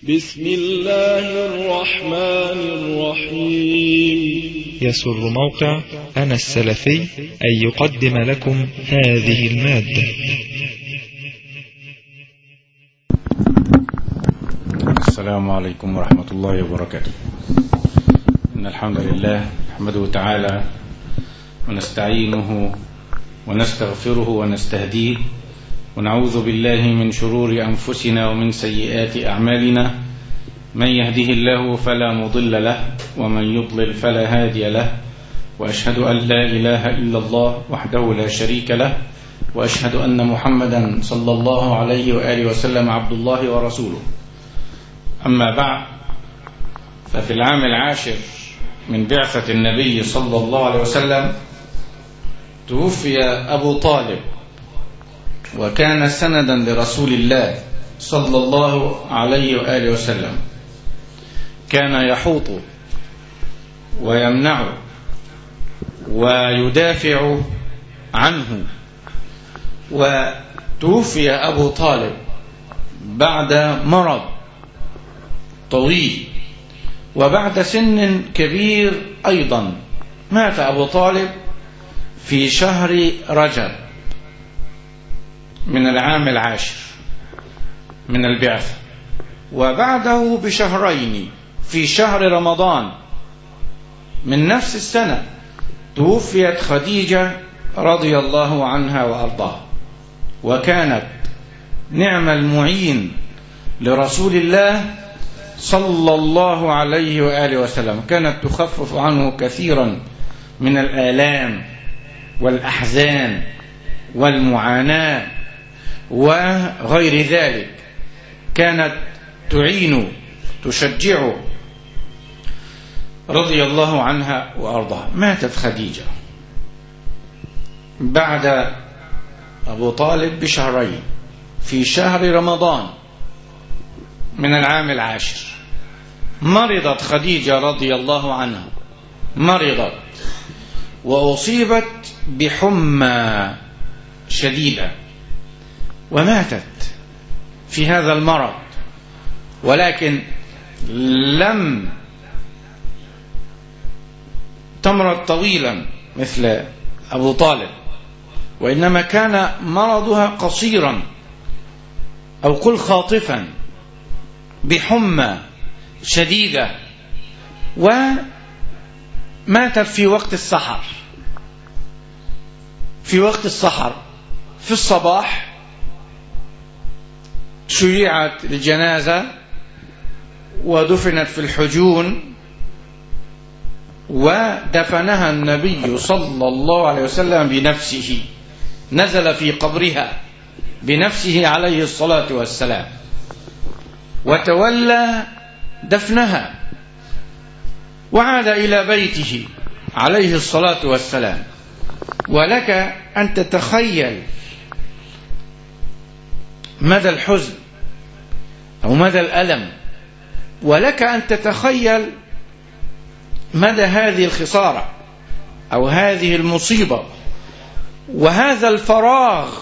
بسم الله الرحمن الرحيم يسر موقع أنا السلفي أن يقدم لكم هذه المادة السلام عليكم ورحمة الله وبركاته إن الحمد لله نحمده تعالى ونستعينه ونستغفره ونستهديه ونعوذ بالله من شرور أنفسنا ومن سيئات أعمالنا من يهده الله فلا مضل له ومن يضلل فلا هادي له وأشهد أن لا إله إلا الله وحده لا شريك له وأشهد أن محمدا صلى الله عليه وآله وسلم عبد الله ورسوله أما بعد ففي العام العاشر من بعثة النبي صلى الله عليه وسلم توفي أبو طالب وكان سندا لرسول الله صلى الله عليه وآله وسلم كان يحوط ويمنع ويدافع عنه وتوفي أبو طالب بعد مرض طويل وبعد سن كبير أيضا مات أبو طالب في شهر رجب من العام العاشر من البعثة وبعده بشهرين في شهر رمضان من نفس السنة توفيت خديجة رضي الله عنها وأرضاها وكانت نعم المعين لرسول الله صلى الله عليه وآله وسلم كانت تخفف عنه كثيرا من الآلام والأحزان والمعاناة وغير ذلك كانت تعين تشجعه رضي الله عنها وأرضاها ماتت خديجة بعد أبو طالب بشهرين في شهر رمضان من العام العاشر مرضت خديجة رضي الله عنها مرضت وأصيبت بحمى شديدة وماتت في هذا المرض ولكن لم تمرض طويلا مثل أبو طالب وإنما كان مرضها قصيرا أو قل خاطفا بحمى شديدة وماتت في وقت السحر في وقت السحر في الصباح شيعت الجنازة ودفنت في الحجون ودفنها النبي صلى الله عليه وسلم بنفسه نزل في قبرها بنفسه عليه الصلاة والسلام وتولى دفنها وعاد إلى بيته عليه الصلاة والسلام ولك أن تتخيل مدى الحزن أو مدى الألم ولك أن تتخيل مدى هذه الخسارة أو هذه المصيبة وهذا الفراغ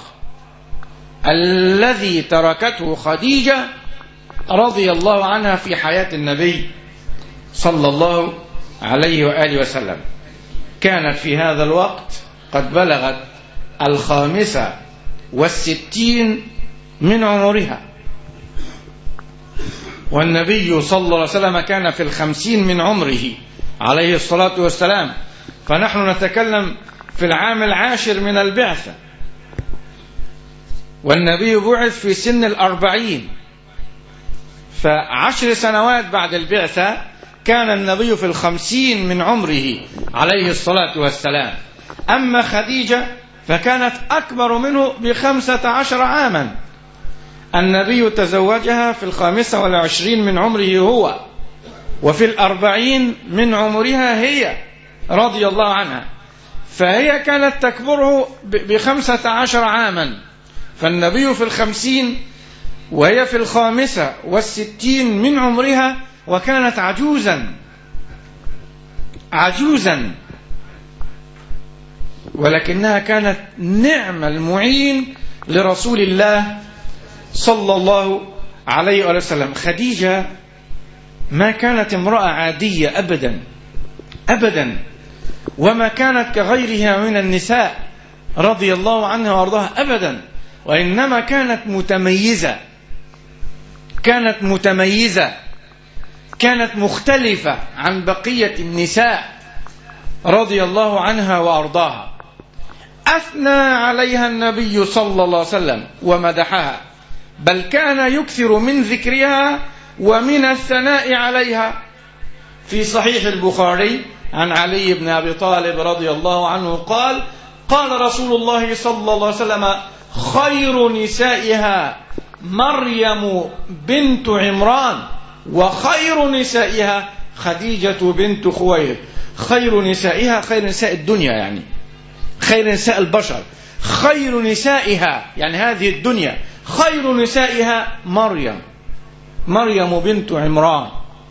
الذي تركته خديجة رضي الله عنها في حياة النبي صلى الله عليه وآله وسلم كانت في هذا الوقت قد بلغت الخامسة والستين من عمرها والنبي صلى الله عليه وسلم كان في الخمسين من عمره عليه الصلاة والسلام فنحن نتكلم في العام العاشر من البعثة والنبي بعث في سن الأربعين فعشر سنوات بعد البعثة كان النبي في الخمسين من عمره عليه الصلاة والسلام أما خديجة فكانت أكبر منه بخمسة عشر عاما النبي تزوجها في الخامسة والعشرين من عمره هو وفي الأربعين من عمرها هي رضي الله عنها فهي كانت تكبره بخمسة عشر عاما فالنبي في الخمسين وهي في الخامسة والستين من عمرها وكانت عجوزا عجوزا ولكنها كانت نعم المعين لرسول الله صلى الله عليه وآله وسلم خديجة ما كانت امرأة عادية أبدا أبدا وما كانت كغيرها من النساء رضي الله عنها وارضاها أبدا وإنما كانت متميزة كانت متميزة كانت مختلفة عن بقية النساء رضي الله عنها وأرضاها أثنى عليها النبي صلى الله عليه وسلم ومدحها بل كان يكثر من ذكرها ومن الثناء عليها في صحيح البخاري عن علي بن أبي طالب رضي الله عنه قال قال رسول الله صلى الله عليه وسلم خير نسائها مريم بنت عمران وخير نسائها خديجة بنت خويلد خير نسائها خير نساء الدنيا يعني خير نساء البشر خير نسائها يعني هذه الدنيا خير نسائها مريم مريم بنت عمران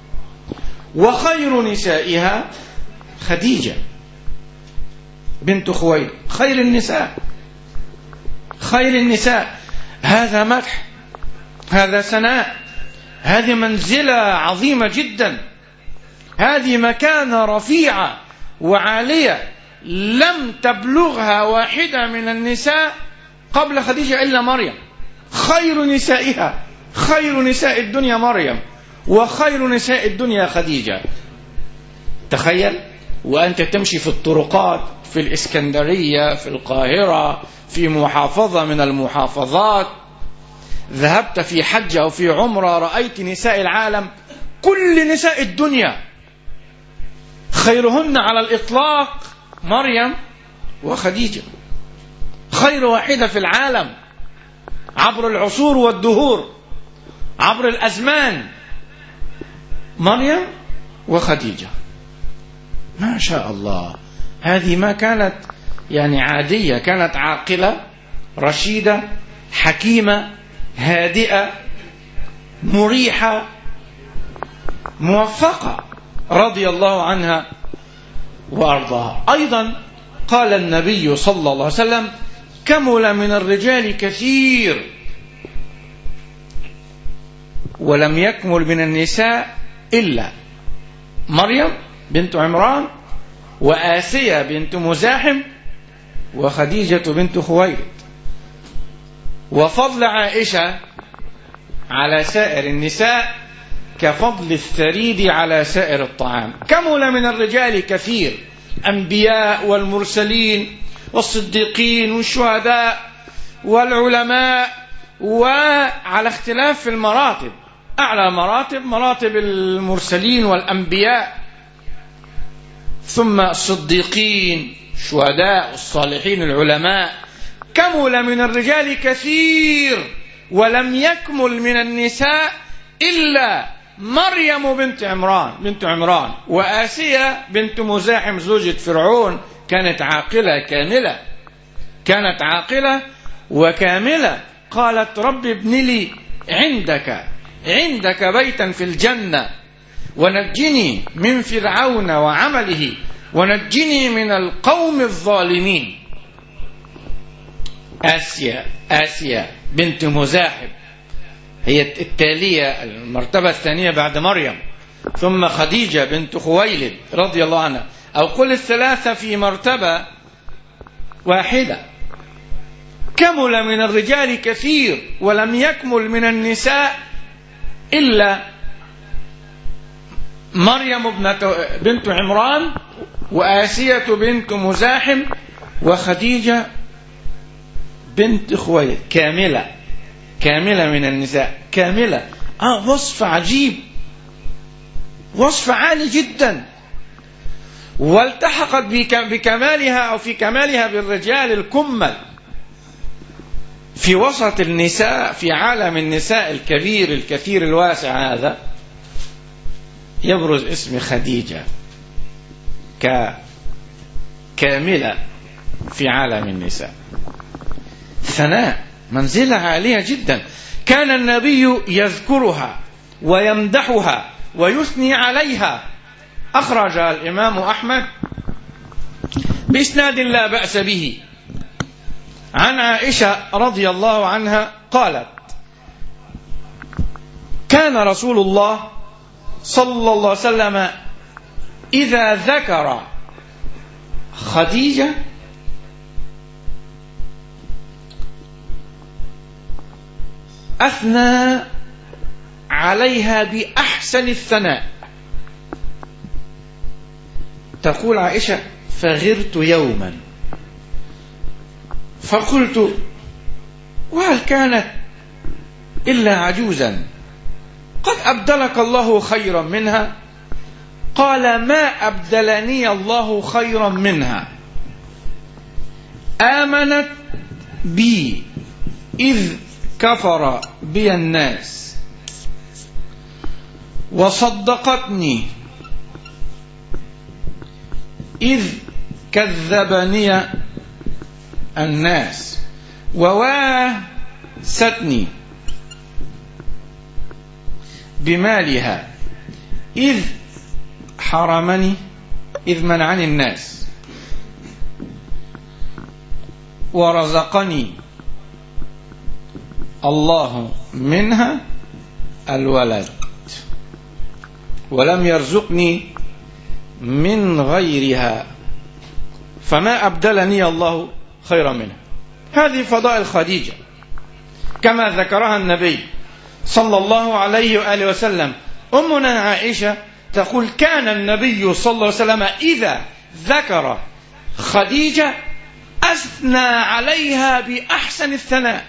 وخير نسائها خديجة بنت خويلد خير النساء خير النساء هذا مدح هذا ثناء هذه منزلة عظيمة جدا هذه مكانة رفيعة وعالية لم تبلغها واحدة من النساء قبل خديجة إلا مريم خير نسائها خير نساء الدنيا مريم وخير نساء الدنيا خديجة تخيل وأنت تمشي في الطرقات في الإسكندرية في القاهرة في محافظة من المحافظات ذهبت في حج أو في عمرة رأيت نساء العالم كل نساء الدنيا خيرهن على الإطلاق مريم وخديجة خير واحدة في العالم عبر العصور والدهور عبر الأزمان مريم وخديجة ما شاء الله هذه ما كانت يعني عادية كانت عاقلة رشيدة حكيمة هادئة مريحة موفقة رضي الله عنها وارضاها ايضا قال النبي صلى الله عليه وسلم كمل من الرجال كثير ولم يكمل من النساء الا مريم بنت عمران واسيه بنت مزاحم وخديجه بنت خويلد وفضل عائشه على سائر النساء كفضل الثريد على سائر الطعام كمل من الرجال كثير أنبياء والمرسلين والصديقين والشهداء والعلماء وعلى اختلاف في المراتب أعلى مراتب مراتب المرسلين والأنبياء ثم الصديقين الشهداء الصالحين العلماء كمل من الرجال كثير ولم يكمل من النساء إلا مريم بنت عمران بنت عمران وآسيا بنت مزاحم زوجة فرعون كانت عاقلة كاملة كانت عاقلة وكاملة قالت رب ابن لي عندك عندك بيتا في الجنة ونجني من فرعون وعمله ونجني من القوم الظالمين آسيا آسيا بنت مزاحم هي التالية المرتبة الثانية بعد مريم ثم خديجة بنت خويلد رضي الله عنها أو قل الثلاثة في مرتبة واحدة كمل من الرجال كثير ولم يكمل من النساء إلا مريم بنت عمران وآسية بنت مزاحم وخديجة بنت خويلد كاملة كاملة من النساء كاملة آه وصف عجيب وصف عالي جدا والتحقت بكمالها أو في كمالها بالرجال الكمل في وسط النساء في عالم النساء الكبير الكثير الواسع هذا يبرز اسم خديجة ككاملة في عالم النساء ثناء منزلة عالية جدا كان النبي يذكرها ويمدحها ويثني عليها أخرج الإمام أحمد بإسناد لا بأس به عن عائشة رضي الله عنها قالت كان رسول الله صلى الله عليه وسلم إذا ذكر خديجة أثنى عليها بأحسن الثناء تقول عائشة فغرت يوما فقلت وهل كانت إلا عجوزا قد أبدلك الله خيرا منها قال ما أبدلني الله خيرا منها آمنت بي إذ كفر بي الناس وصدقتني إذ كذبني الناس وواستني بمالها إذ حرمني إذ منعني الناس ورزقني الله منها الولد ولم يرزقني من غيرها فما أبدلني الله خيرا منها هذه فضائل خديجة كما ذكرها النبي صلى الله عليه وآله وسلم أمنا عائشة تقول كان النبي صلى الله عليه وسلم إذا ذكر خديجة أثنى عليها بأحسن الثناء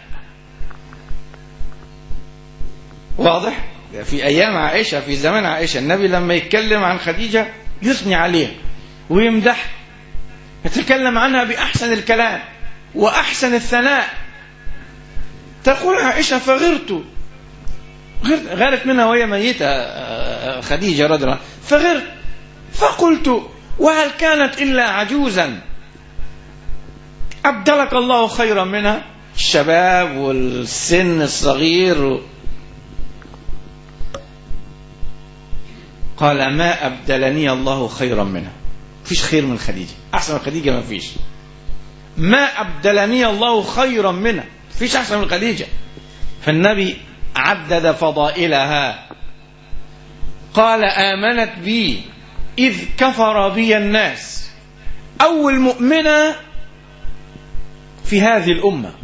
واضح في أيام عائشة في زمان عائشة النبي لما يتكلم عن خديجة يثني عليها ويمدح يتكلم عنها بأحسن الكلام وأحسن الثناء تقول عائشة فغرت غارت منها وهي ميتة خديجة رضي الله فغرت فقلت وهل كانت إلا عجوزا أبدلك الله خيرا منها الشباب والسن الصغير قال ما أبدلني الله خيرا منها فيش خير من خديجة أحسن من خديجة ما فيش ما أبدلني الله خيرا منها فيش أحسن من خديجة فالنبي عدد فضائلها قال آمنت بي إذ كفر بي الناس أول مؤمنة في هذه الأمة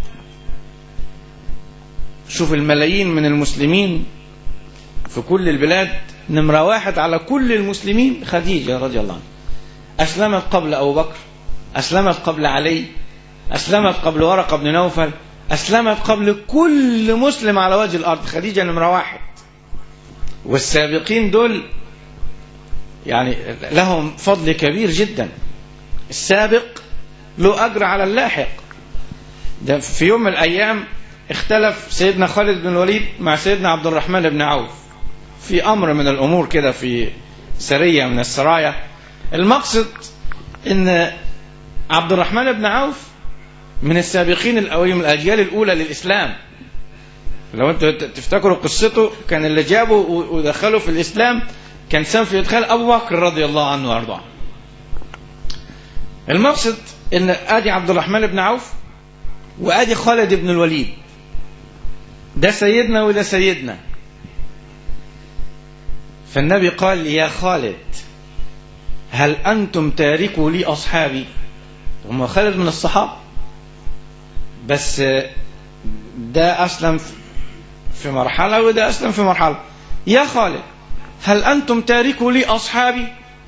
شوف الملايين من المسلمين في كل البلاد نمرة واحد على كل المسلمين خديجة رضي الله عنها أسلمت قبل أبو بكر أسلمت قبل علي أسلمت قبل ورقة بن نوفل أسلمت قبل كل مسلم على وجه الأرض خديجة نمرة واحد والسابقين دول يعني لهم فضل كبير جدا السابق له أجر على اللاحق ده في يوم من الأيام اختلف سيدنا خالد بن الوليد مع سيدنا عبد الرحمن بن عوف في أمر من الأمور كده في سرية من السرايا المقصد ان عبد الرحمن بن عوف من السابقين الأولين من الأجيال الأولى للإسلام لو انتوا تفتكروا قصته كان اللي جابه ودخله في الإسلام كان سبب في إدخال أبو بكر رضي الله عنه وأرضاه المقصد ان ادي عبد الرحمن بن عوف وادي خالد بن الوليد ده سيدنا وده سيدنا فالنبي قال يا خالد هل أنتم تاركوا لي أصحابي هم خالد من الصحابة بس ده أسلم في مرحلة وده أسلم في مرحلة يا خالد هل أنتم تاركوا لي أصحابي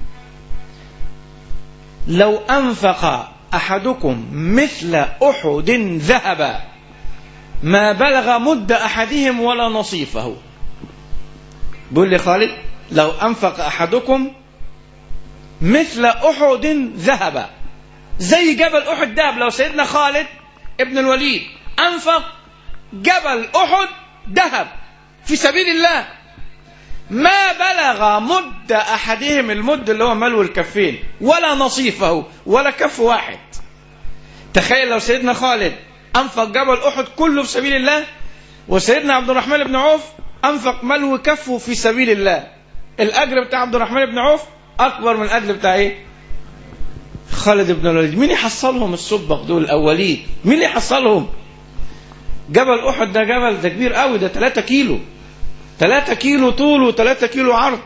لو أنفق أحدكم مثل أحد ذهبا ما بلغ مد أحدهم ولا نصيفه بيقول لي خالد لو أنفق أحدكم مثل أحد ذهبا زي جبل أحد ذهب لو سيدنا خالد ابن الوليد أنفق جبل أحد ذهب في سبيل الله ما بلغ مد أحدهم المد اللي هو ملو الكفين ولا نصيفه ولا كف واحد تخيل لو سيدنا خالد أنفق جبل أحد كله في سبيل الله وسيدنا عبد الرحمن بن عوف أنفق ملو كفه في سبيل الله الأجر بتاع عبد الرحمن بن عوف أكبر من الأجر بتاع إيه خالد بن الوليد مين يحصلهم السبق دول الأولين مين اللي يحصلهم جبل أحد ده جبل ده كبير قوي ده 3 كيلو 3 كيلو طول و3 كيلو عرض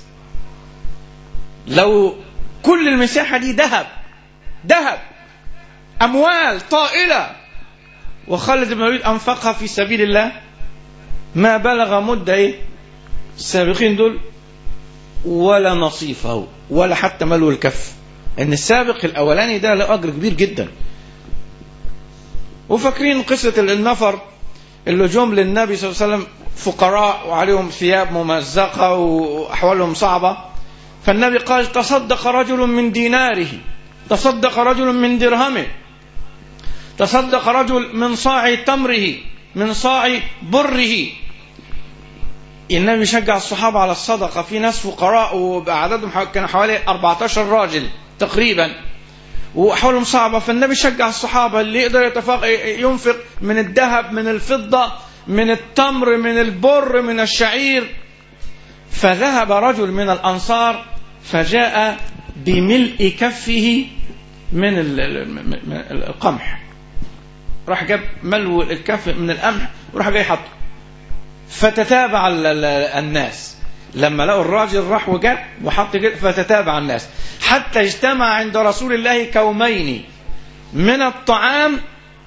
لو كل المساحة دي ذهب ذهب أموال طائلة وخالد بن الوليد أنفقها في سبيل الله ما بلغ مدة إيه السابقين دول ولا نصيفه ولا حتى ملو الكف ان السابق الاولاني ده له اجر كبير جدا وفاكرين قصة النفر اللي جم للنبي صلى الله عليه وسلم فقراء وعليهم ثياب ممزقة وأحوالهم صعبة فالنبي قال تصدق رجل من ديناره تصدق رجل من درهمه تصدق رجل من صاع تمره من صاع بره النبي شجع الصحابة على الصدقة في ناس فقراء وعددهم كان حوالي 14 راجل تقريبا وأحوالهم صعبة فالنبي شجع الصحابة اللي يقدر يتفق ينفق من الذهب من الفضة من التمر من البر من الشعير فذهب رجل من الأنصار فجاء بملء كفه من القمح راح جاب ملو الكف من القمح وراح جاي حطه فتتابع الناس لما لقوا الراجل راح وجاب وحط كده فتتابع الناس حتى اجتمع عند رسول الله كومين من الطعام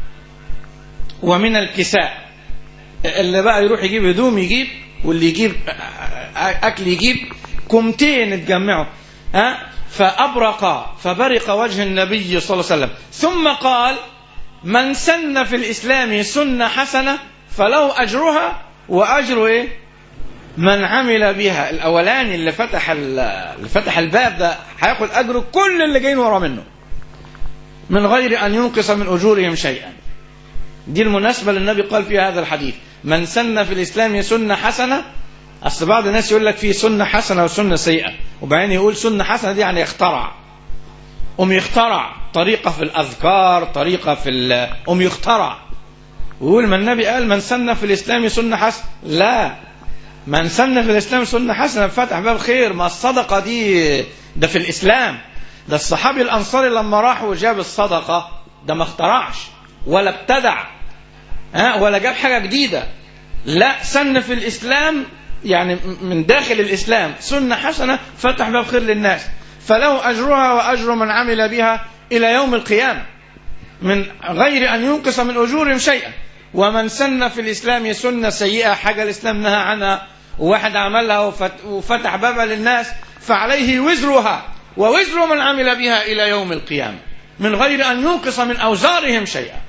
ومن الكساء اللي بقى يروح يجيب هدوم يجيب واللي يجيب اكل يجيب كومتين اتجمعوا ها فابرق فبرق وجه النبي صلى الله عليه وسلم ثم قال من سن في الاسلام سنه حسنه فله اجرها واجر ايه من عمل بها الاولاني اللي فتح اللي فتح الباب ده هياخد اجر كل اللي جايين ورا منه من غير ان ينقص من اجورهم شيئا دي المناسبه اللي النبي قال فيها هذا الحديث من سن في الاسلام سنه حسنه اصل بعض الناس يقول لك في سنه حسنه وسنه سيئه وبعدين يقول سنه حسنه دي يعني اخترع قوم يخترع طريقه في الاذكار طريقه في قوم يخترع ويقول ما النبي قال من سن في الاسلام سنه حسنه لا من سن في الاسلام سنه حسنه فتح باب خير ما الصدقه دي ده في الاسلام ده الصحابي الانصاري لما راح وجاب الصدقه ده ما اخترعش ولا ابتدع ها ولا جاب حاجه جديده لا سن في الاسلام يعني من داخل الاسلام سنه حسنه فتح باب خير للناس فله اجرها واجر من عمل بها الى يوم القيامه من غير ان ينقص من اجورهم شيئا ومن سن في الاسلام سنه سيئه حاجه الاسلام نهى عنها وواحد عملها وفتح بابها للناس فعليه وزرها ووزر من عمل بها الى يوم القيامه من غير ان ينقص من اوزارهم شيئا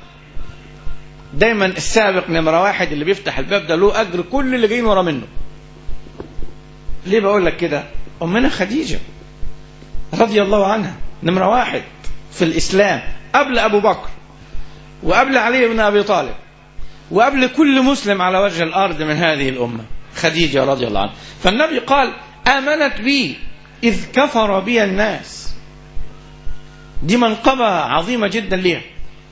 دايما السابق نمرة واحد اللي بيفتح الباب ده له أجر كل اللي جايين ورا منه ليه بقول لك كده أمنا خديجة رضي الله عنها نمرة واحد في الإسلام قبل أبو بكر وقبل علي بن أبي طالب وقبل كل مسلم على وجه الأرض من هذه الأمة خديجة رضي الله عنها فالنبي قال آمنت بي إذ كفر بي الناس دي منقبة عظيمة جدا ليها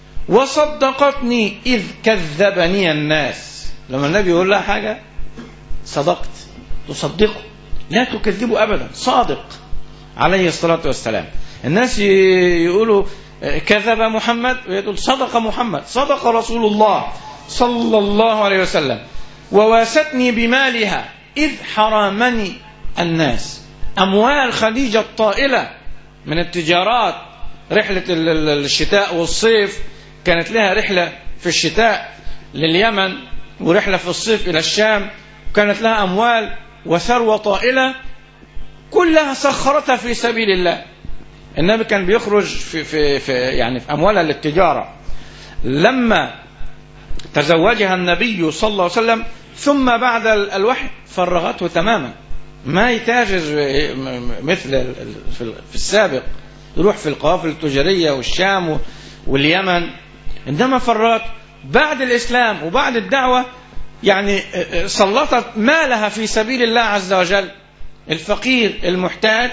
وصدقتني إذ كذبني الناس لما النبي يقول لها حاجة صدقت تصدقه لا تكذبه أبدا صادق عليه الصلاة والسلام الناس يقولوا كذب محمد ويقول صدق محمد صدق رسول الله صلى الله عليه وسلم وواستني بمالها إذ حرمني الناس أموال خديجة الطائلة من التجارات رحلة الشتاء والصيف كانت لها رحلة في الشتاء لليمن ورحلة في الصيف إلى الشام وكانت لها أموال وثروة طائلة كلها سخرتها في سبيل الله النبي كان بيخرج في, في, في يعني في أموالها للتجارة لما تزوجها النبي صلى الله عليه وسلم ثم بعد الوحي فرغته تماما ما يتاجر مثل في السابق يروح في القوافل التجارية والشام واليمن عندما فرغت بعد الإسلام وبعد الدعوة يعني سلطت مالها في سبيل الله عز وجل الفقير المحتاج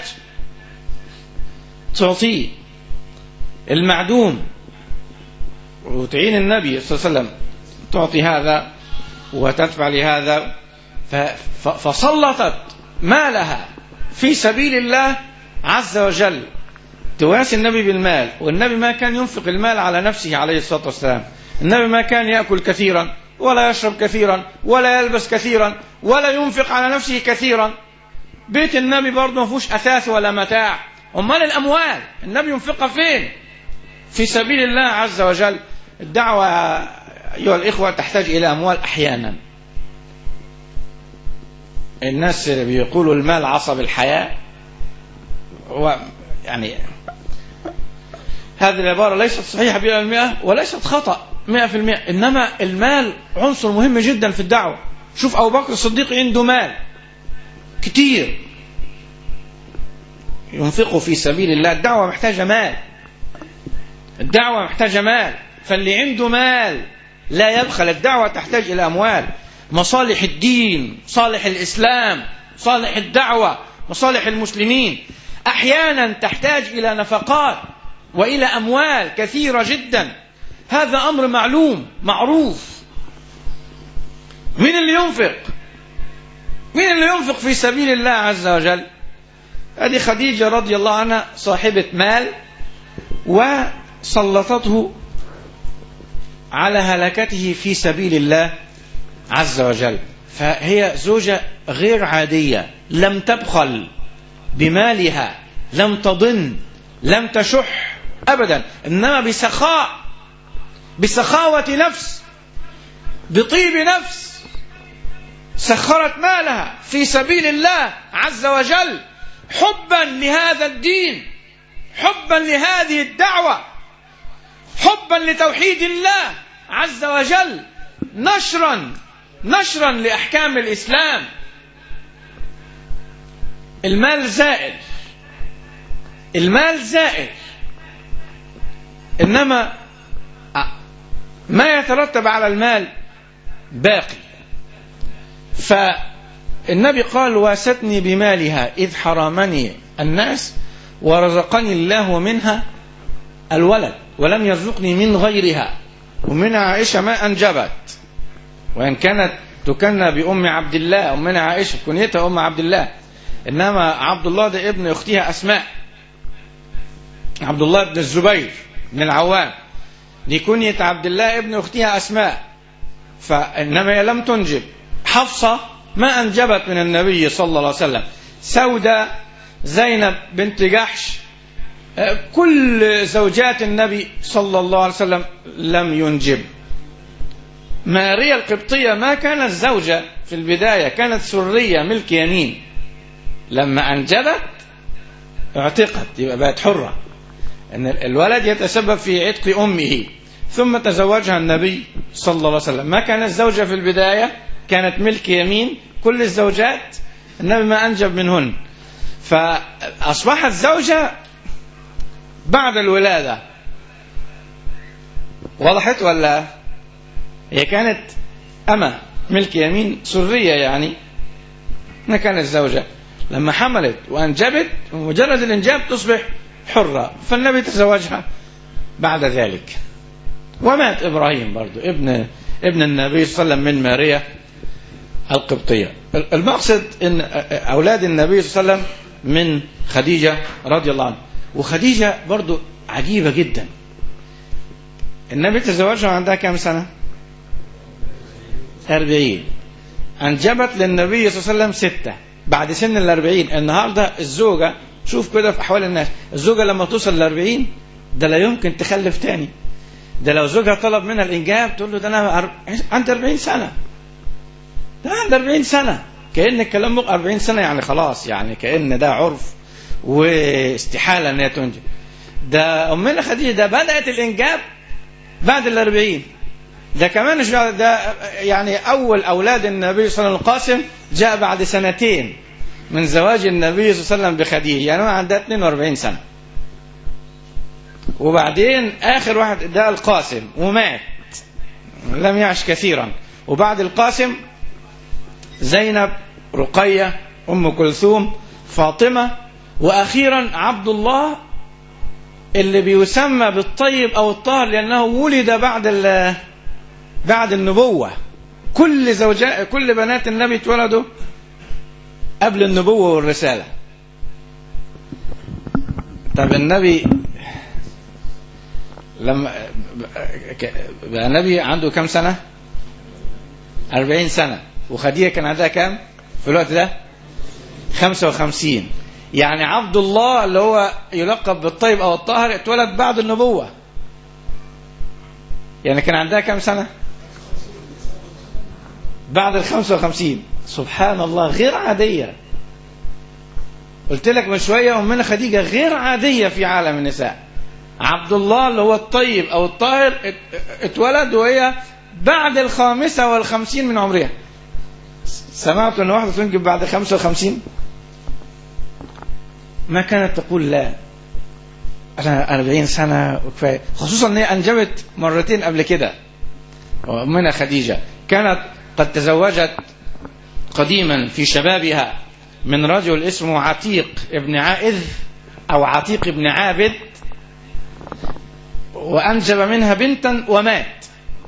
تعطيه المعدوم وتعين النبي صلى الله عليه وسلم تعطي هذا وتدفع لهذا فسلطت مالها في سبيل الله عز وجل تواسي النبي بالمال والنبي ما كان ينفق المال على نفسه عليه الصلاة والسلام النبي ما كان يأكل كثيرا ولا يشرب كثيرا ولا يلبس كثيرا ولا ينفق على نفسه كثيرا بيت النبي برضه ما فيهوش أثاث ولا متاع أمال الأموال النبي ينفقها فين في سبيل الله عز وجل الدعوة أيها الإخوة تحتاج إلى أموال أحيانا الناس بيقولوا المال عصب الحياة هو يعني هذه العبارة ليست صحيحة بلا المئة وليست خطأ مئة في المئة إنما المال عنصر مهم جدا في الدعوة شوف أبو بكر الصديق عنده مال كتير ينفقه في سبيل الله الدعوة محتاجة مال الدعوة محتاجة مال فاللي عنده مال لا يبخل الدعوة تحتاج إلى أموال مصالح الدين صالح الإسلام صالح الدعوة مصالح المسلمين أحيانا تحتاج إلى نفقات وإلى أموال كثيرة جدا هذا أمر معلوم معروف مين اللي ينفق مين اللي ينفق في سبيل الله عز وجل هذه خديجة رضي الله عنها صاحبة مال وسلطته على هلكته في سبيل الله عز وجل فهي زوجة غير عادية لم تبخل بمالها لم تضن لم تشح أبدا إنما بسخاء بسخاوة نفس بطيب نفس سخرت مالها في سبيل الله عز وجل حبا لهذا الدين حبا لهذه الدعوة حبا لتوحيد الله عز وجل نشرا نشرا لأحكام الإسلام المال زائد المال زائد إنما ما يترتب على المال باقي فالنبي قال واستني بمالها إذ حرمني الناس ورزقني الله منها الولد ولم يرزقني من غيرها ومن عائشة ما أنجبت وإن كانت تكنى بأم عبد الله أمنا عائشة كنيتها أم عبد الله إنما عبد الله ده ابن أختها أسماء عبد الله بن الزبير بن العوام دي كنية عبد الله ابن أختها أسماء فإنما هي لم تنجب حفصة ما أنجبت من النبي صلى الله عليه وسلم سودة زينب بنت جحش كل زوجات النبي صلى الله عليه وسلم لم ينجب ماريا القبطية ما كانت زوجة في البداية كانت سرية ملك يمين لما أنجبت اعتقت يبقى بقت حرة أن الولد يتسبب في عتق أمه ثم تزوجها النبي صلى الله عليه وسلم ما كانت زوجة في البداية كانت ملك يمين كل الزوجات النبي ما أنجب منهن فأصبحت زوجة بعد الولادة وضحت ولا هي كانت أما ملك يمين سرية يعني ما كانت زوجة لما حملت وأنجبت ومجرد الإنجاب تصبح حرة فالنبي تزوجها بعد ذلك ومات إبراهيم برضو ابن ابن النبي صلى الله عليه وسلم من ماريا القبطية المقصد أن أولاد النبي صلى الله عليه وسلم من خديجة رضي الله عنها وخديجة برضو عجيبة جدا النبي تزوجها عندها كم سنة أربعين أنجبت للنبي صلى الله عليه وسلم ستة بعد سن الأربعين النهاردة الزوجة شوف كده في أحوال الناس الزوجة لما توصل الأربعين ده لا يمكن تخلف تاني ده لو زوجها طلب منها الإنجاب تقول له ده أنا عندي 40 سنة ده عندي 40 سنة كأن الكلام 40 سنة يعني خلاص يعني كأن ده عرف واستحالة أن هي تنجب ده أمنا خديجة ده بدأت الإنجاب بعد الأربعين ده كمان ده يعني أول أولاد النبي صلى الله عليه وسلم القاسم جاء بعد سنتين من زواج النبي صلى الله عليه وسلم بخديجة يعني هو عندها 42 سنة وبعدين آخر واحد ده القاسم ومات لم يعش كثيرا وبعد القاسم زينب رقية أم كلثوم فاطمة وأخيرا عبد الله اللي بيسمى بالطيب أو الطاهر لأنه ولد بعد بعد النبوة كل زوجات كل بنات النبي اتولدوا قبل النبوة والرسالة طب النبي لما بقى نبي عنده كم سنة 40 سنة وخديجة كان عندها كام في الوقت ده 55 يعني عبد الله اللي هو يلقب بالطيب أو الطاهر اتولد بعد النبوة يعني كان عندها كام سنة بعد ال 55 سبحان الله غير عادية قلت لك من شوية أمنا خديجة غير عادية في عالم النساء عبد الله اللي هو الطيب أو الطاهر اتولد وهي بعد الخامسة والخمسين من عمرها سمعت أن واحدة تنجب بعد خمسة وخمسين ما كانت تقول لا أنا أربعين سنة وكفاية خصوصا أن هي أنجبت مرتين قبل كده أمنا خديجة كانت قد تزوجت قديما في شبابها من رجل اسمه عتيق ابن عائذ أو عتيق ابن عابد وأنجب منها بنتا ومات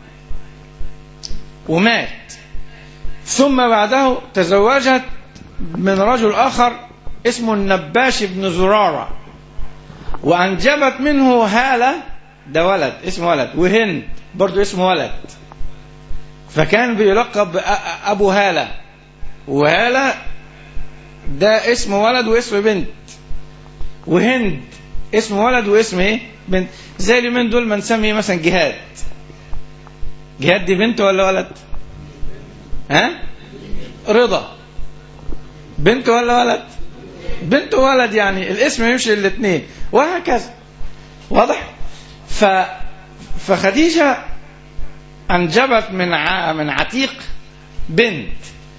ومات ثم بعده تزوجت من رجل آخر اسمه النباش بن زرارة وأنجبت منه هالة ده ولد اسمه ولد وهند برضو اسمه ولد فكان بيلقب أبو هالة وهالة ده اسم ولد واسم بنت وهند اسم ولد واسم ايه بنت زي اليومين دول ما نسمي مثلا جهاد جهاد دي بنت ولا ولد ها رضا بنت ولا ولد بنت وولد يعني الاسم يمشي الاثنين وهكذا واضح ف فخديجة أنجبت من ع... من عتيق بنت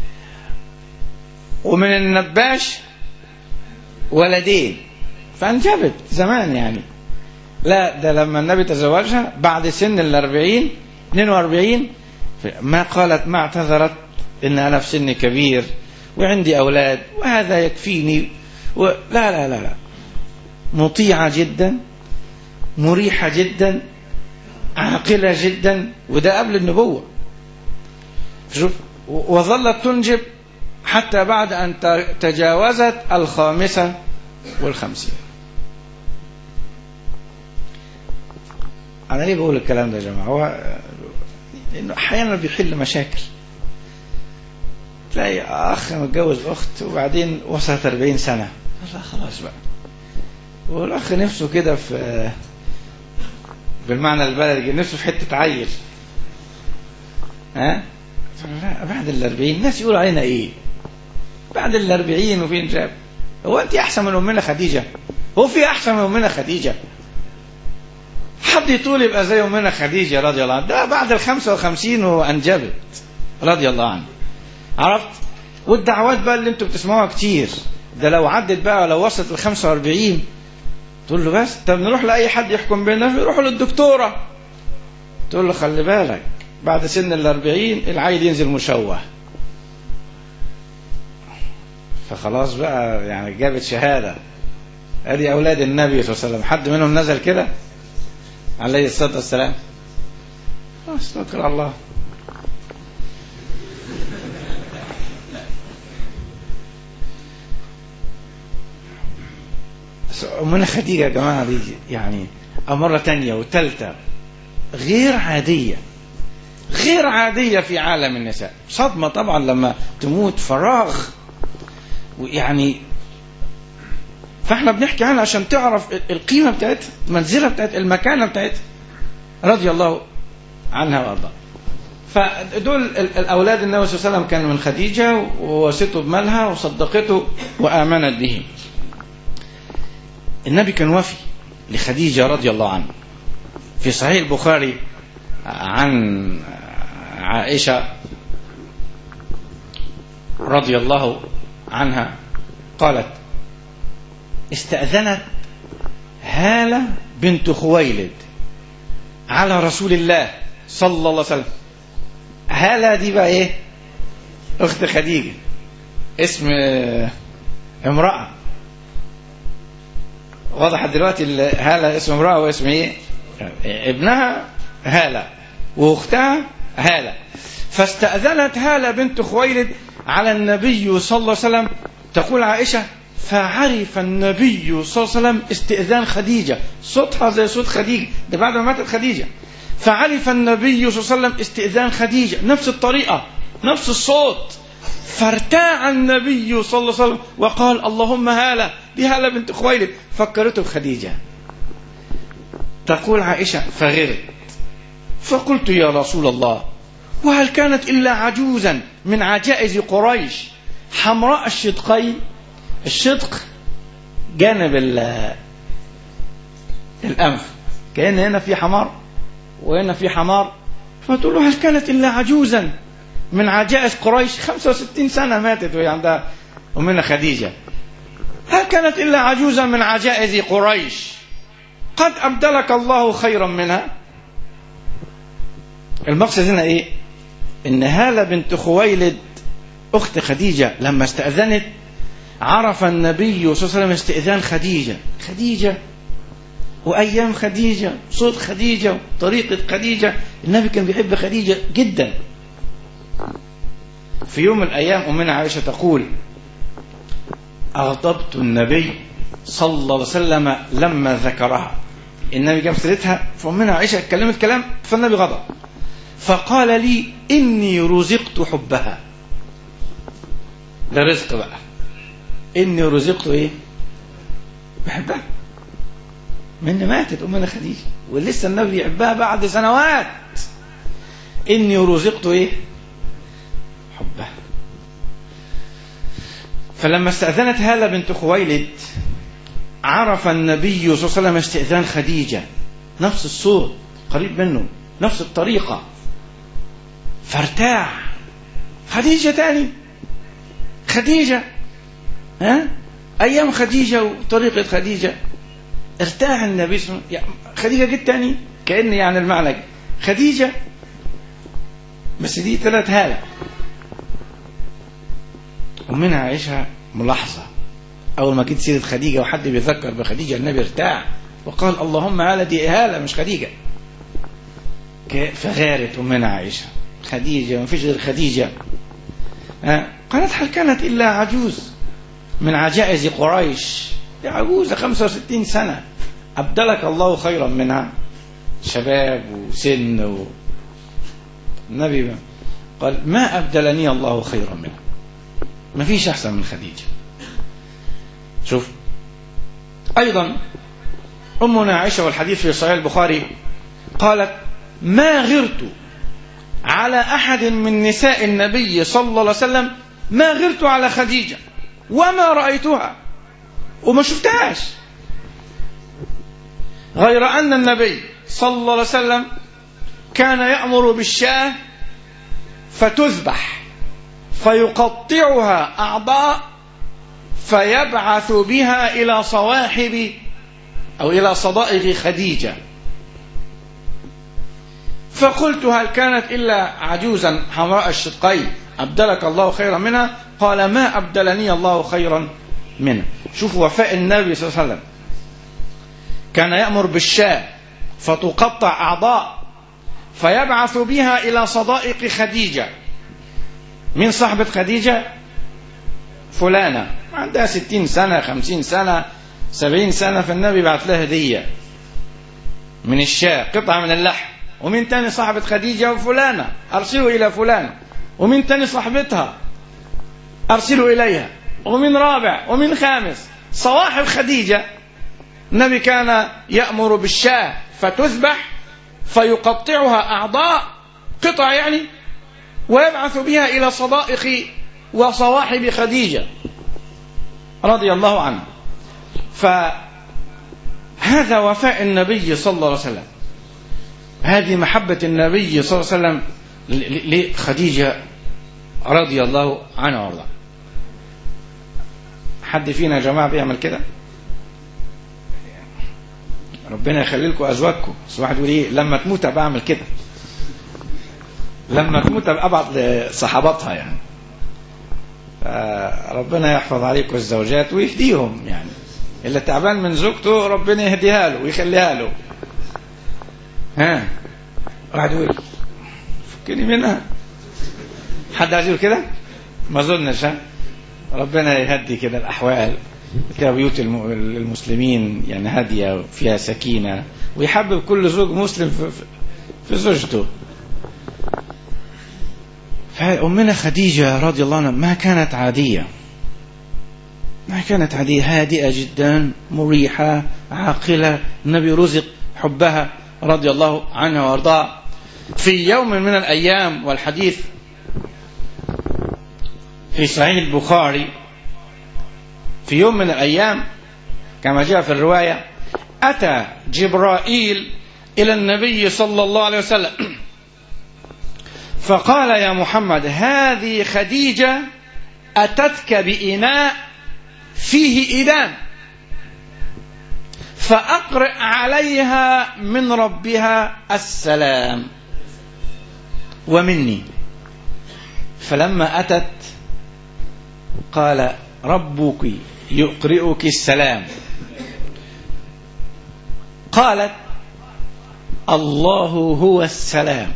ومن النباش ولدين فأنجبت زمان يعني لا ده لما النبي تزوجها بعد سن الأربعين 42 ما قالت ما اعتذرت إن أنا في سن كبير وعندي أولاد وهذا يكفيني و... لا لا لا لا مطيعة جدا مريحة جدا عاقلة جدا وده قبل النبوة شوف وظلت تنجب حتى بعد أن تجاوزت الخامسة والخمسين أنا ليه بقول الكلام ده يا جماعة هو لأنه أحيانا بيحل مشاكل تلاقي أخ متجوز أخت وبعدين وصلت 40 سنة لا خلاص بقى والأخ نفسه كده في بالمعنى البلدي نفسه في حتة عيل ها لا بعد الأربعين الناس يقولوا علينا إيه بعد الأربعين وفين جاب هو أنت أحسن من أمنا خديجة هو في أحسن من أمنا خديجة حد يطول يبقى زي أمنا خديجة رضي الله عنها ده بعد الخمسة وخمسين وأنجبت رضي الله عنها عرفت والدعوات بقى اللي انتوا بتسمعوها كتير ده لو عدت بقى لو وصلت ل 45 تقول له بس طب نروح لاي حد يحكم بيننا يروحوا للدكتوره تقول له خلي بالك بعد سن ال 40 العيل ينزل مشوه فخلاص بقى يعني جابت شهاده ادي اولاد النبي صلى الله عليه وسلم حد منهم نزل كده عليه الصلاه والسلام خلاص توكل على الله أمنا خديجة يا جماعة دي يعني مرة تانية وتالتة غير عادية غير عادية في عالم النساء صدمة طبعا لما تموت فراغ ويعني فاحنا بنحكي عنها عشان تعرف القيمة بتاعتها المنزلة بتاعتها المكانة بتاعتها رضي الله عنها وارضاها فدول الأولاد النبي صلى الله عليه وسلم كانوا من خديجة ووصته بمالها وصدقته وآمنت به النبي كان وفي لخديجة رضي الله عنها في صحيح البخاري عن عائشة رضي الله عنها قالت استأذنت هالة بنت خويلد على رسول الله صلى الله عليه وسلم هالة دي بقى ايه اخت خديجة اسم امرأة وضحت دلوقتي هالة اسم امرأة واسم ايه ابنها هالة واختها هالة فاستأذنت هالة بنت خويلد على النبي صلى الله عليه وسلم تقول عائشة فعرف النبي صلى الله عليه وسلم استئذان خديجة صوتها زي صوت خديجة ده بعد ما ماتت خديجة فعرف النبي صلى الله عليه وسلم استئذان خديجة نفس الطريقة نفس الصوت فارتاع النبي صلى الله عليه وسلم وقال اللهم هالة دي هالة بنت خويلد فكرته بخديجة تقول عائشة فغرت فقلت يا رسول الله وهل كانت إلا عجوزا من عجائز قريش حمراء الشدقين الشدق جانب ال- الأنف كأن هنا في حمار وهنا في حمار فتقول له هل كانت إلا عجوزا من عجائز قريش 65 سنة ماتت وهي عندها أمنا خديجة هل كانت إلا عجوزا من عجائز قريش قد أبدلك الله خيرا منها المقصد هنا إيه إن هالة بنت خويلد أخت خديجة لما استأذنت عرف النبي صلى الله عليه وسلم استئذان خديجة خديجة وأيام خديجة صوت خديجة طريقة خديجة النبي كان بيحب خديجة جدا في يوم من الأيام أمنا عائشة تقول أغضبت النبي صلى الله عليه وسلم لما ذكرها النبي جاب سيرتها فأمنا عائشة اتكلمت كلام فالنبي غضب فقال لي إني رزقت حبها ده رزق بقى إني رزقت إيه بحبها من ماتت أمنا خديجة ولسه النبي يحبها بعد سنوات إني رزقت إيه حبها فلما استأذنت هالة بنت خويلد عرف النبي صلى الله عليه وسلم استئذان خديجة نفس الصوت قريب منه نفس الطريقة فارتاع خديجة تاني خديجة ها أيام خديجة وطريقة خديجة ارتاح النبي صلى الله عليه وسلم يعني خديجة جت تاني كأن يعني المعنى خديجة بس دي ثلاث هالة ومنها عائشة ملاحظة أول ما جيت سيرة خديجة وحد بيذكر بخديجة النبي ارتاع وقال اللهم هالة دي هالة مش خديجة فغارت أمنا عائشة خديجة ما فيش غير خديجة ها قالت هل كانت إلا عجوز من عجائز قريش دي عجوزة 65 سنة أبدلك الله خيرا منها شباب وسن و... النبي قال ما أبدلني الله خيرا منها ما فيش أحسن من خديجة شوف أيضا أمنا عائشة والحديث في صحيح البخاري قالت ما غرت على أحد من نساء النبي صلى الله عليه وسلم ما غرت على خديجة وما رأيتها وما شفتهاش غير أن النبي صلى الله عليه وسلم كان يأمر بالشاة فتذبح فيقطعها أعضاء فيبعث بها إلى صواحب أو إلى صدائق خديجة فقلت هل كانت إلا عجوزا حمراء الشدقين أبدلك الله خيرا منها قال ما أبدلني الله خيرا منها شوفوا وفاء النبي صلى الله عليه وسلم كان يأمر بالشاة فتقطع أعضاء فيبعث بها إلى صدائق خديجة من صاحبة خديجة فلانة عندها ستين سنة خمسين سنة سبعين سنة فالنبي بعث لها هدية من الشاة قطعة من اللحم ومن تاني صاحبة خديجة وفلانة أرسلوا إلى فلانة ومن تاني صاحبتها أرسلوا إليها ومن رابع ومن خامس صواحب خديجة النبي كان يأمر بالشاة فتذبح فيقطعها أعضاء قطع يعني ويبعث بها إلى صدائق وصواحب خديجة رضي الله عنه فهذا وفاء النبي صلى الله عليه وسلم هذه محبة النبي صلى الله عليه وسلم لخديجة رضي الله عنها وارضاها حد فينا يا جماعة بيعمل كده ربنا يخلي لكم ازواجكم بس واحد يقول ايه لما تموت ابقى اعمل كده لما تموت ابقى ابعت لصحاباتها يعني ربنا يحفظ عليكم الزوجات ويهديهم يعني اللي تعبان من زوجته ربنا يهديها له ويخليها له ها واحد يقول فكني منها حد عايز يقول كده ما اظنش ها ربنا يهدي كده الاحوال تلاقي بيوت المسلمين يعني هاديه وفيها سكينه ويحبب كل زوج مسلم في, في زوجته فأمنا خديجة رضي الله عنها ما كانت عادية ما كانت عادية هادئة جدا مريحة عاقلة النبي رزق حبها رضي الله عنها وارضاها في يوم من الأيام والحديث في صحيح البخاري في يوم من الأيام كما جاء في الرواية أتى جبرائيل إلى النبي صلى الله عليه وسلم فقال يا محمد هذه خديجة أتتك بإناء فيه إدام فأقرئ عليها من ربها السلام ومني فلما أتت قال ربك يقرئك السلام قالت الله هو السلام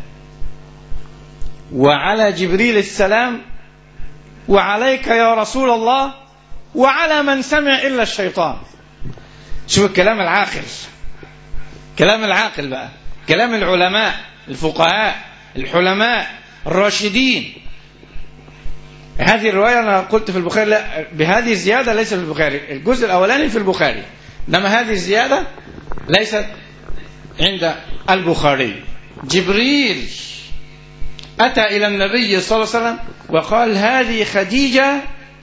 وعلى جبريل السلام وعليك يا رسول الله وعلى من سمع إلا الشيطان شوف الكلام العاقل كلام العاقل بقى كلام العلماء الفقهاء الحلماء الراشدين هذه الرواية أنا قلت في البخاري لا بهذه الزيادة ليس في البخاري الجزء الأولاني في البخاري إنما هذه الزيادة ليست عند البخاري جبريل أتى إلى النبي صلى الله عليه وسلم وقال هذه خديجة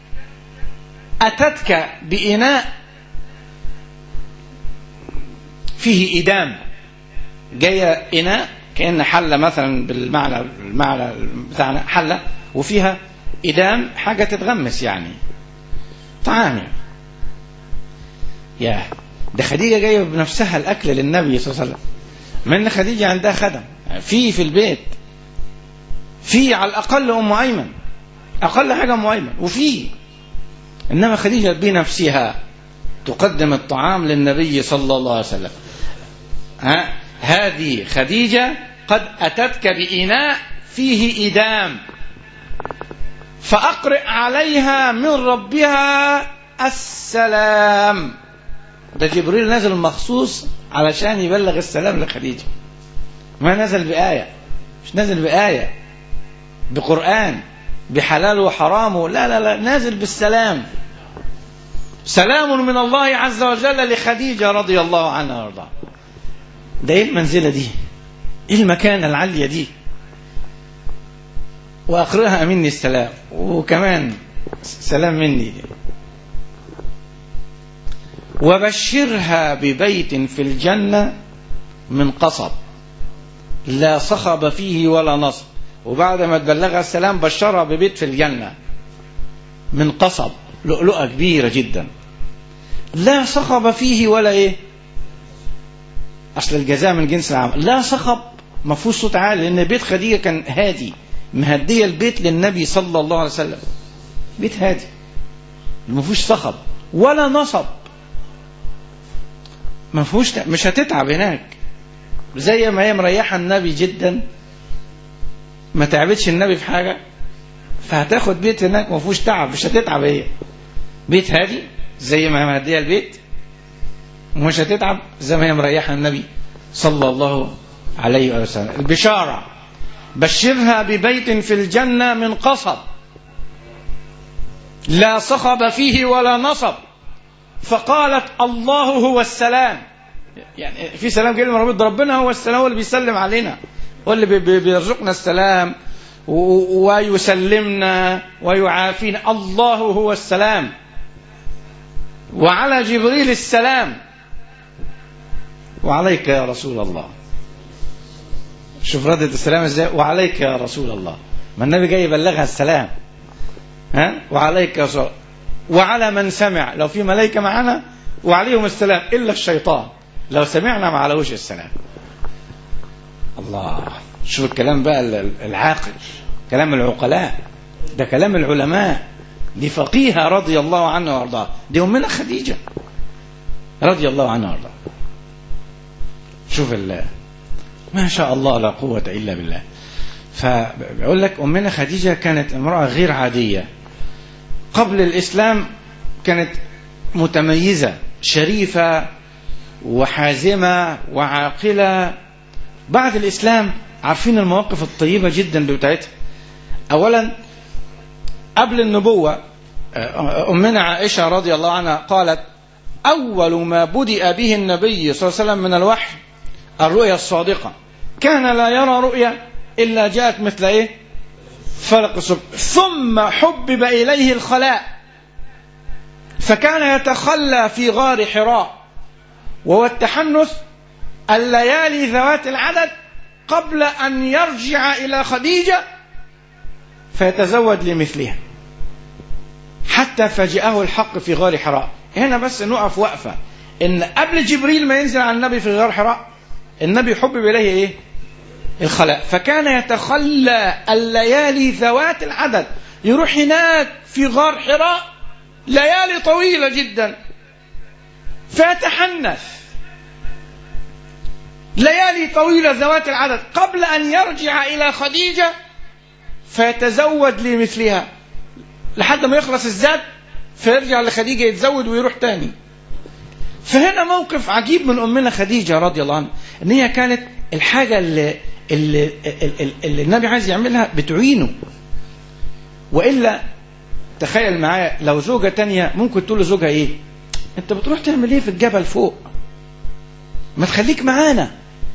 أتتك بإناء فيه إدام جاية إناء كأن حلة مثلا بالمعنى المعنى بتاعنا حلة وفيها إدام حاجة تتغمس يعني طعام يعني. يا ده خديجة جاية بنفسها الأكل للنبي صلى الله عليه وسلم ما إن خديجة عندها خدم في في البيت في على الأقل أم أيمن أقل حاجة أم أيمن وفي إنما خديجة بنفسها تقدم الطعام للنبي صلى الله عليه وسلم ها هذه خديجة قد أتتك بإناء فيه إدام فأقرئ عليها من ربها السلام ده جبريل نزل مخصوص علشان يبلغ السلام لخديجة ما نزل بآية مش نزل بآية بقرآن بحلال وحرامه لا لا لا نازل بالسلام سلام من الله عز وجل لخديجة رضي الله عنها وارضاها ده ايه المنزلة دي ايه المكانة العالية دي واقرئها مني السلام وكمان سلام مني دي. وبشرها ببيت في الجنة من قصب لا صخب فيه ولا نصب وبعد ما تبلغها السلام بشرها ببيت في الجنة من قصب لؤلؤة كبيرة جدا لا صخب فيه ولا ايه اصل الجزاء من جنس العمل لا صخب ما فيهوش صوت عالي لان بيت خديجه كان هادي مهديه البيت للنبي صلى الله عليه وسلم بيت هادي ما فيهوش صخب ولا نصب ما فيهوش مش هتتعب هناك زي ما هي مريحه النبي جدا ما تعبتش النبي في حاجه فهتاخد بيت هناك ما فيهوش تعب مش هتتعب هي بيت هادي زي ما هي مهديه البيت ومش هتتعب زي ما هي مريحه النبي صلى الله عليه وسلم البشاره بشرها ببيت في الجنه من قصب لا صخب فيه ولا نصب فقالت الله هو السلام يعني في سلام كلمه ربنا ربنا هو السلام هو اللي بيسلم علينا هو اللي بيرزقنا السلام ويسلمنا ويعافينا الله هو السلام وعلى جبريل السلام وعليك يا رسول الله شوف ردة السلام ازاي وعليك يا رسول الله ما النبي جاي يبلغها السلام ها وعليك يا رسول الله وعلى من سمع لو في ملائكة معنا وعليهم السلام إلا الشيطان لو سمعنا ما عليهوش السلام الله شوف الكلام بقى العاقل كلام العقلاء ده كلام العلماء دي فقيهة رضي الله عنها وارضاها دي أمنا خديجة رضي الله عنها وارضاها شوف الله ما شاء الله لا قوة إلا بالله فبقول لك أمنا خديجة كانت امرأة غير عادية قبل الإسلام كانت متميزة شريفة وحازمة وعاقلة بعد الإسلام عارفين المواقف الطيبة جدا اللي بتاعتها أولا قبل النبوة أمنا عائشة رضي الله عنها قالت أول ما بدأ به النبي صلى الله عليه وسلم من الوحي الرؤيا الصادقة كان لا يرى رؤيا إلا جاءت مثل إيه فلق الصبح ثم حبب إليه الخلاء فكان يتخلى في غار حراء وهو التحنث الليالي ذوات العدد قبل أن يرجع إلى خديجة فيتزوج لمثلها حتى فاجئه الحق في غار حراء هنا بس نقف وقفة إن قبل جبريل ما ينزل على النبي في غار حراء النبي حبب إليه إيه الخلاء فكان يتخلى الليالي ذوات العدد يروح هناك في غار حراء ليالي طويلة جدا فيتحنث ليالي طويلة ذوات العدد قبل أن يرجع إلى خديجة فيتزوج لمثلها لحد ما يخلص الزاد فيرجع لخديجة يتزوج ويروح تاني فهنا موقف عجيب من أمنا خديجة رضي الله عنها إن هي كانت الحاجة اللي, اللي, اللي, اللي النبي عايز يعملها بتعينه وإلا تخيل معايا لو زوجة تانية ممكن تقول لزوجها إيه أنت بتروح تعمل إيه في الجبل فوق ما تخليك معانا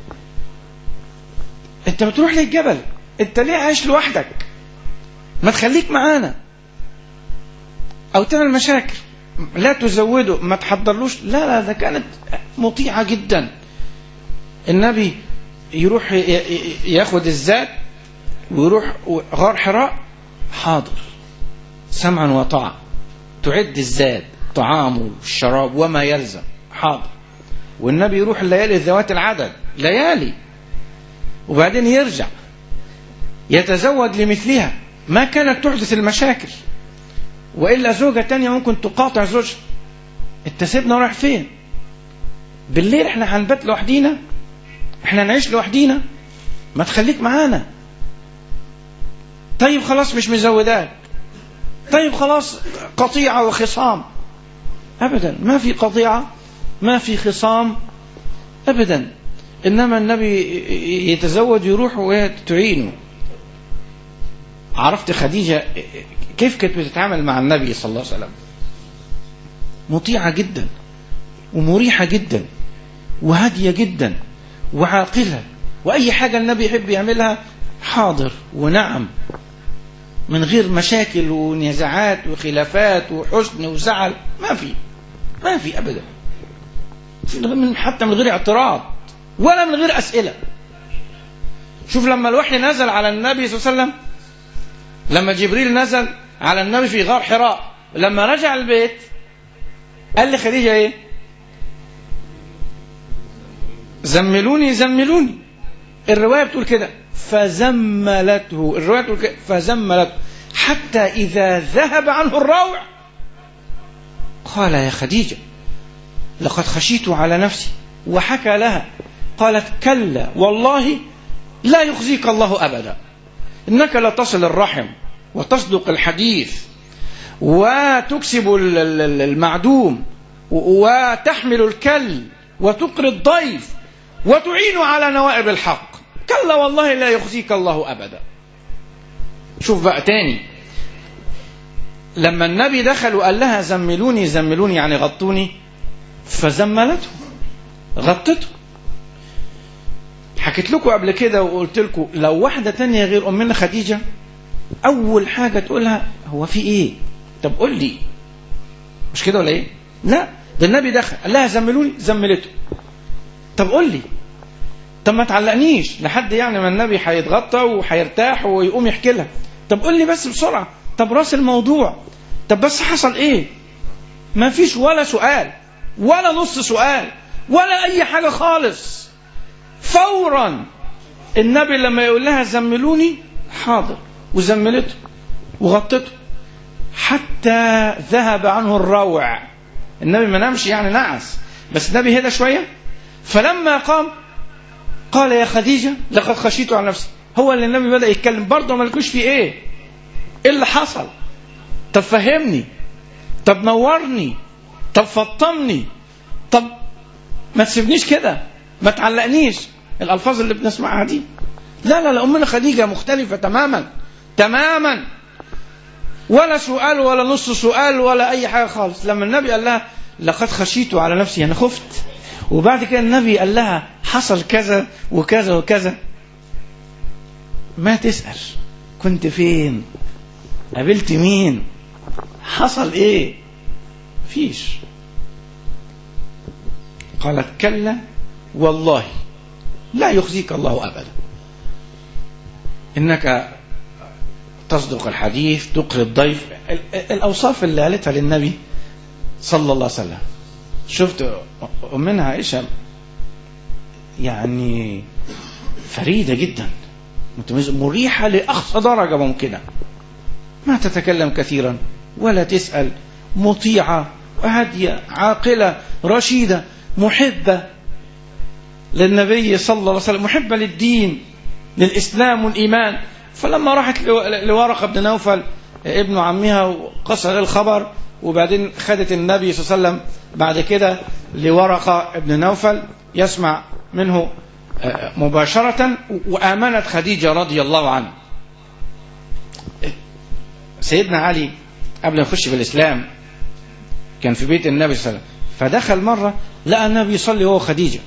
أنت بتروح للجبل أنت ليه عايش لوحدك ما تخليك معانا أو تعمل مشاكل لا تزوده ما تحضرلوش لا لا ده كانت مطيعة جدا النبي يروح ياخد الزاد ويروح غار حراء حاضر سمعا وطاعة تعد الزاد طعامه الشراب وما يلزم حاضر والنبي يروح الليالي ذوات العدد ليالي وبعدين يرجع يتزوج لمثلها ما كانت تحدث المشاكل وإلا زوجة تانية ممكن تقاطع زوجها انت سيبنا ورايح فين بالليل احنا هنبات لوحدينا احنا نعيش لوحدينا ما تخليك معانا طيب خلاص مش مزوداك طيب خلاص قطيعة وخصام أبدا ما في قطيعة ما في خصام أبدا إنما النبي يتزوج يروح وهي تعينه عرفت خديجة كيف كانت بتتعامل مع النبي صلى الله عليه وسلم مطيعة جدا ومريحة جدا وهادية جدا وعاقلة وأي حاجة النبي يحب يعملها حاضر ونعم من غير مشاكل ونزاعات وخلافات وحزن وزعل ما في ما في أبدا من حتى من غير اعتراض ولا من غير أسئلة شوف لما الوحي نزل على النبي صلى الله عليه وسلم لما جبريل نزل على النبي في غار حراء لما رجع البيت قال لخديجة ايه زملوني زملوني الرواية بتقول كده فزملته الرواية بتقول كده فزملته حتى إذا ذهب عنه الروع قال يا خديجة لقد خشيت على نفسي وحكى لها قالت كلا والله لا يخزيك الله أبدا إنك لا تصل الرحم وتصدق الحديث وتكسب المعدوم وتحمل الكل وتقري الضيف وتعين على نوائب الحق كلا والله لا يخزيك الله أبدا شوف بقى تاني لما النبي دخل وقال لها زملوني زملوني يعني غطوني فزملته غطته حكيت لكم قبل كده وقلت لكم لو واحدة تانية غير أمنا خديجة أول حاجة تقولها هو في إيه طب قول لي مش كده ولا إيه لا ده النبي دخل قال لها زملوني زملته طب قول لي طب ما تعلقنيش لحد يعني ما النبي هيتغطى وهيرتاح ويقوم يحكي لها طب قول لي بس بسرعة طب راس الموضوع طب بس حصل ايه ما فيش ولا سؤال ولا نص سؤال ولا اي حاجة خالص فورا النبي لما يقول لها زملوني حاضر وزملته وغطته حتى ذهب عنه الروع النبي ما نامش يعني نعس بس النبي هدى شوية فلما قام قال يا خديجة لقد خشيت على نفسي هو اللي النبي بدأ يتكلم برضه ما لكوش في ايه ايه اللي حصل طب فهمني طب نورني طب فطمني طب ما تسيبنيش كده ما تعلقنيش الالفاظ اللي بنسمعها دي لا لا لا امنا خديجه مختلفه تماما تماما ولا سؤال ولا نص سؤال ولا أي حاجة خالص لما النبي قال لها لقد خشيت على نفسي أنا خفت وبعد كده النبي قال لها حصل كذا وكذا وكذا ما تسأل كنت فين قابلت مين حصل ايه فيش قالت كلا والله لا يخزيك الله أبدا إنك تصدق الحديث تقري الضيف ال- ال- الأوصاف اللي قالتها للنبي صلى الله عليه وسلم شفت أمنا عائشة يعني فريدة جدا متميزة مريحة لأقصى درجة ممكنة ما تتكلم كثيرا ولا تسأل مطيعة هادية عاقلة رشيدة محبة للنبي صلى الله عليه وسلم محبة للدين للإسلام والإيمان فلما راحت لو- لورقة بن نوفل ابن عمها وقص عليه الخبر وبعدين خدت النبي صلى الله عليه وسلم بعد كده لورقة ابن نوفل يسمع منه آه، مباشرة وآمنت خديجة رضي الله عنه سيدنا علي قبل ما يخش في الإسلام كان في بيت النبي صلى الله عليه وسلم فدخل مرة لقى النبي يصلي هو خديجة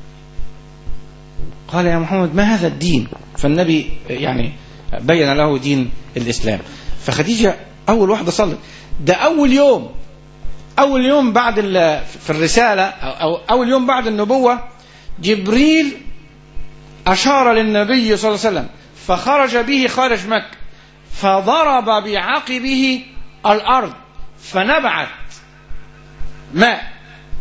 قال يا محمد ما هذا الدين فالنبي يعني بين له دين الإسلام فخديجة أول واحدة صلت ده أول يوم أول يوم بعد ال- في الرسالة أو أو أول يوم بعد النبوة جبريل أشار للنبي صلى الله عليه وسلم فخرج به خارج مكة فضرب بعقبه الأرض فنبعت ماء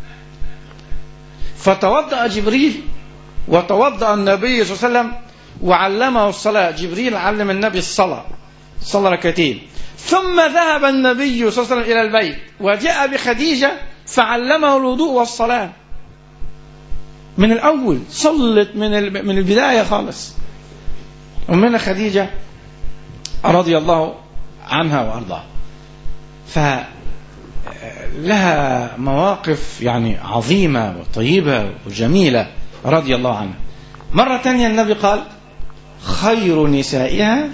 فتوضأ جبريل وتوضأ النبي صلى الله عليه وسلم وعلمه الصلاة جبريل علم النبي الصلاة صلى ركعتين ثم ذهب النبي صلى الله عليه وسلم إلى البيت وجاء بخديجة فعلمه الوضوء والصلاة من الأول صلت من ال- من البداية خالص أمنا خديجة رضي الله عنها وأرضاها فلها مواقف يعني عظيمة وطيبة وجميلة رضي الله عنها مرة تانية النبي قال خير نسائها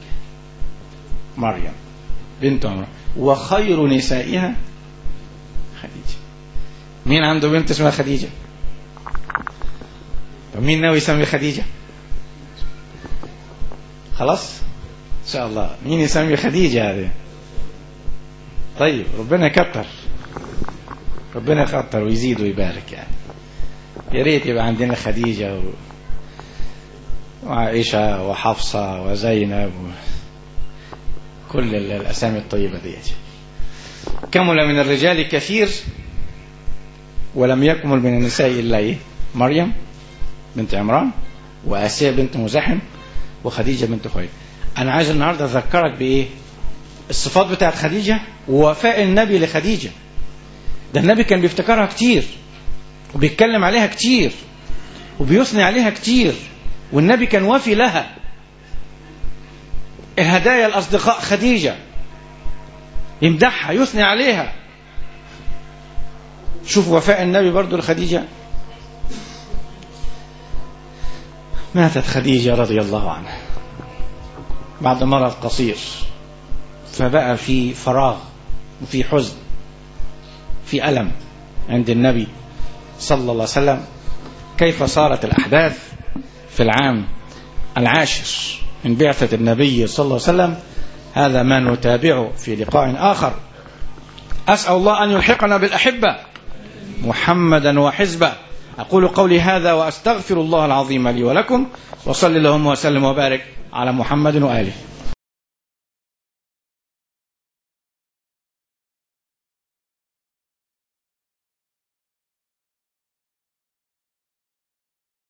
مريم بنت عمران وخير نسائها خديجة مين عنده بنت اسمها خديجة طب مين ناوي يسمي خديجة خلاص ان شاء الله مين يسمي خديجة هذه طيب ربنا يكتر ربنا يكتر ويزيد ويبارك يعني يا ريت يبقى عندنا خديجة و... وعائشة وحفصة وزينب و... كل ال- الأسامي الطيبة دي كمل من الرجال كثير ولم يكمل من النساء إلا إيه مريم بنت عمران وآسيا بنت مزاحم وخديجة بنت خويلد أنا عايز النهاردة أذكرك بإيه الصفات بتاعت خديجة ووفاء النبي لخديجة ده النبي كان بيفتكرها كتير وبيتكلم عليها كتير وبيثني عليها كتير والنبي كان وافي لها الهدايا الأصدقاء خديجة يمدحها يثني عليها شوف وفاء النبي برضو لخديجة ماتت خديجة رضي الله عنها بعد مرض قصير فبقى في فراغ وفي حزن في ألم عند النبي صلى الله عليه وسلم كيف صارت الأحداث في العام العاشر من بعثة النبي صلى الله عليه وسلم هذا ما نتابعه في لقاء آخر أسأل الله أن يلحقنا بالأحبة محمدا وحزبه أقول قولي هذا وأستغفر الله العظيم لي ولكم وصل اللهم وسلم وبارك على محمد وآله